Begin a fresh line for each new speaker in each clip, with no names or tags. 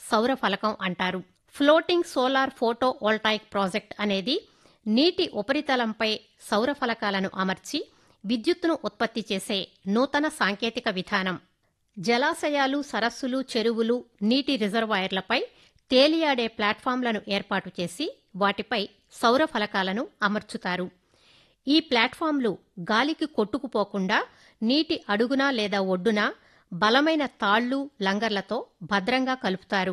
సౌర ఫలకం అంటారు floating solar photovoltaic project అనేది నీటి ఉపరితలంపై సౌర ఫలకాలను అమర్చి విద్యుత్తును ఉత్పత్తి చేసే నూతన సాంకేతిక విధానం జలాశయాలు సరస్సులు చెరువులు నీటి రిజర్వాయర్లపై తేలియాడే ప్లాట్ఫామ్లను ఏర్పాటు చేసి వాటిపై సౌర ఫలకాలను అమర్చుతారు ఈ ప్లాట్ఫామ్లు గాలికి కొట్టుకుపోకుండా నీటి అడుగున లేదా ఒడ్డున బలమైన తాళ్లు లంగర్లతో భద్రంగా కలుపుతారు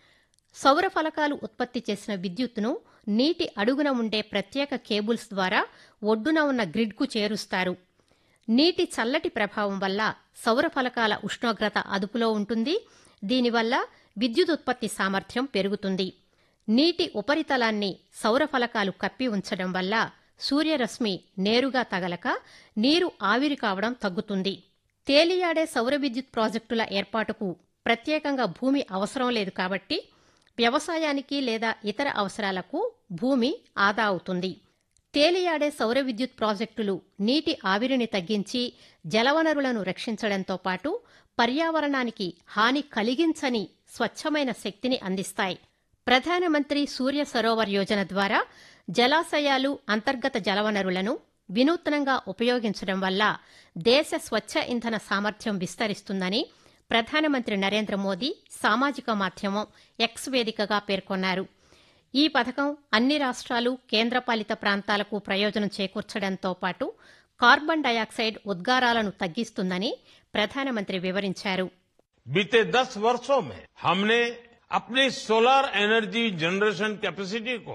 సౌర ఫలకాలు ఉత్పత్తి చేసిన విద్యుత్తును నీటి అడుగున ఉండే ప్రత్యేక కేబుల్స్ ద్వారా ఒడ్డున ఉన్న గ్రిడ్కు చేరుస్తారు నీటి చల్లటి ప్రభావం వల్ల సౌర ఫలకాల ఉష్ణోగ్రత అదుపులో ఉంటుంది దీనివల్ల విద్యుత్ ఉత్పత్తి సామర్థ్యం పెరుగుతుంది నీటి ఉపరితలాన్ని సౌర ఫలకాలు కప్పి ఉంచడం వల్ల సూర్యరశ్మి నేరుగా తగలక నీరు ఆవిరి కావడం తగ్గుతుంది తేలియాడే సౌర విద్యుత్ ప్రాజెక్టుల ఏర్పాటుకు ప్రత్యేకంగా భూమి అవసరం లేదు కాబట్టి వ్యవసాయానికి లేదా ఇతర అవసరాలకు భూమి ఆదా అవుతుంది తేలియాడే సౌర విద్యుత్ ప్రాజెక్టులు నీటి ఆవిరిని తగ్గించి జలవనరులను రక్షించడంతో పాటు పర్యావరణానికి హాని కలిగించని స్వచ్ఛమైన శక్తిని అందిస్తాయి ప్రధానమంత్రి సూర్య సరోవర్ యోజన ద్వారా జలాశయాలు అంతర్గత జలవనరులను వినూత్నంగా ఉపయోగించడం వల్ల దేశ స్వచ్ఛ ఇంధన సామర్థ్యం విస్తరిస్తుందని ప్రధానమంత్రి నరేంద్ర మోదీ సామాజిక మాధ్యమం ఎక్స్ వేదికగా పేర్కొన్నారు ఈ పథకం అన్ని రాష్ట్రాలు కేంద్రపాలిత ప్రాంతాలకు ప్రయోజనం చేకూర్చడంతో పాటు కార్బన్ డయాక్సైడ్ ఉద్గారాలను తగ్గిస్తుందని ప్రధానమంత్రి వివరించారు
बीते दस वर्षों में हमने अपनी सोलर एनर्जी जनरेशन कैपेसिटी को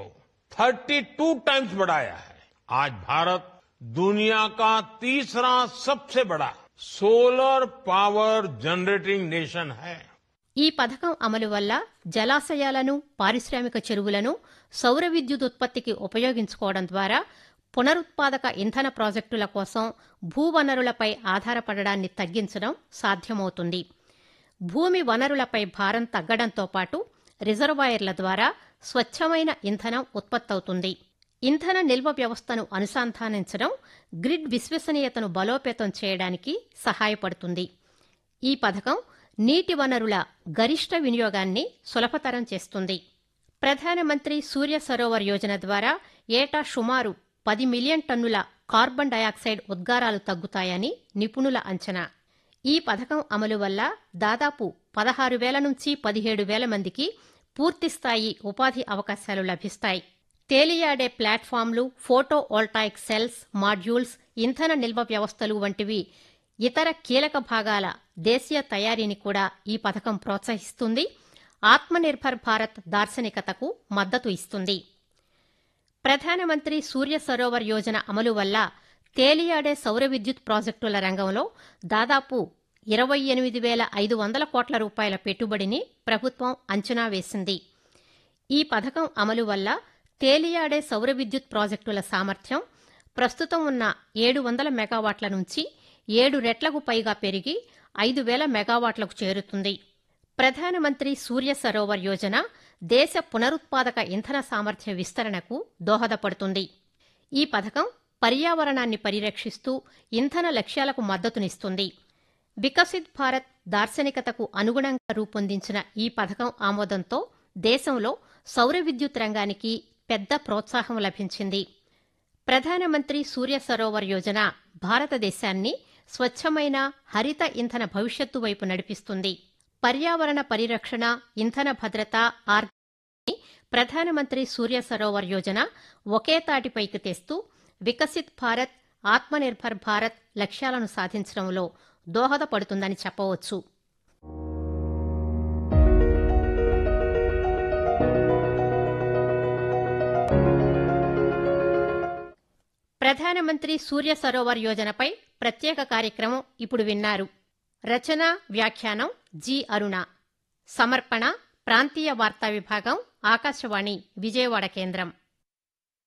32 टाइम्स बढ़ाया है आज भारत दुनिया का तीसरा सबसे बड़ा सोलर पावर जनरेटिंग नेशन है
ఈ పథకం అమలు వల్ల జలాశయాలను పారిశ్రామిక చెరువులను సౌర విద్యుత్ ఉత్పత్తికి ఉపయోగించుకోవడం ద్వారా పునరుత్పాదక ఇంధన ప్రాజెక్టుల కోసం భూవనరులపై ఆధారపడడాన్ని తగ్గించడం సాధ్యమవుతుంది భూమి వనరులపై భారం తగ్గడంతో పాటు రిజర్వాయర్ల ద్వారా స్వచ్ఛమైన ఇంధనం ఉత్పత్తవుతుంది ఇంధన నిల్వ వ్యవస్థను అనుసంధానించడం గ్రిడ్ విశ్వసనీయతను బలోపేతం చేయడానికి సహాయపడుతుంది ఈ పథకం నీటి వనరుల గరిష్ట వినియోగాన్ని సులభతరం చేస్తుంది ప్రధానమంత్రి సూర్య సరోవర్ యోజన ద్వారా ఏటా సుమారు పది మిలియన్ టన్నుల కార్బన్ డయాక్సైడ్ ఉద్గారాలు తగ్గుతాయని నిపుణుల అంచనా ఈ పథకం అమలు వల్ల దాదాపు పదహారు వేల నుంచి పదిహేడు వేల మందికి పూర్తిస్థాయి ఉపాధి అవకాశాలు లభిస్తాయి తేలియాడే ప్లాట్ఫామ్లు ఫోటో వోల్టాయిక్ సెల్స్ మాడ్యూల్స్ ఇంధన నిల్వ వ్యవస్థలు వంటివి ఇతర కీలక భాగాల దేశీయ తయారీని కూడా ఈ పథకం ప్రోత్సహిస్తుంది ఆత్మనిర్భర్ భారత్ దార్శనికతకు మద్దతు ఇస్తుంది ప్రధానమంత్రి సూర్య సరోవర్ యోజన అమలు వల్ల తేలియాడే సౌర విద్యుత్ ప్రాజెక్టుల రంగంలో దాదాపు ఇరవై ఎనిమిది వేల ఐదు వందల కోట్ల రూపాయల పెట్టుబడిని ప్రభుత్వం అంచనా వేసింది ఈ పథకం అమలు వల్ల తేలియాడే సౌర విద్యుత్ ప్రాజెక్టుల సామర్థ్యం ప్రస్తుతం ఉన్న ఏడు వందల మెగావాట్ల నుంచి ఏడు రెట్లకు పైగా పెరిగి ఐదు వేల మెగావాట్లకు చేరుతుంది ప్రధానమంత్రి సూర్య సరోవర్ యోజన దేశ పునరుత్పాదక ఇంధన సామర్థ్య విస్తరణకు దోహదపడుతుంది ఈ పథకం పర్యావరణాన్ని పరిరక్షిస్తూ ఇంధన లక్ష్యాలకు మద్దతునిస్తుంది వికసిత్ భారత్ దార్శనికతకు అనుగుణంగా రూపొందించిన ఈ పథకం ఆమోదంతో దేశంలో సౌర విద్యుత్ రంగానికి పెద్ద ప్రోత్సాహం లభించింది ప్రధానమంత్రి సూర్య సరోవర్ యోజన భారతదేశాన్ని స్వచ్ఛమైన హరిత ఇంధన భవిష్యత్తు వైపు నడిపిస్తుంది పర్యావరణ పరిరక్షణ ఇంధన భద్రత ఆర్ ప్రధానమంత్రి సూర్య సరోవర్ యోజన ఒకే తాటిపైకి తెస్తూ వికసిత్ భారత్ ఆత్మనిర్భర్ భారత్ లక్ష్యాలను సాధించడంలో దోహదపడుతుందని చెప్పవచ్చు ప్రధానమంత్రి సూర్య సరోవర్ యోజనపై ప్రత్యేక కార్యక్రమం ఇప్పుడు విన్నారు రచన వ్యాఖ్యానం జి అరుణ సమర్పణ ప్రాంతీయ వార్తా విభాగం ఆకాశవాణి విజయవాడ కేంద్రం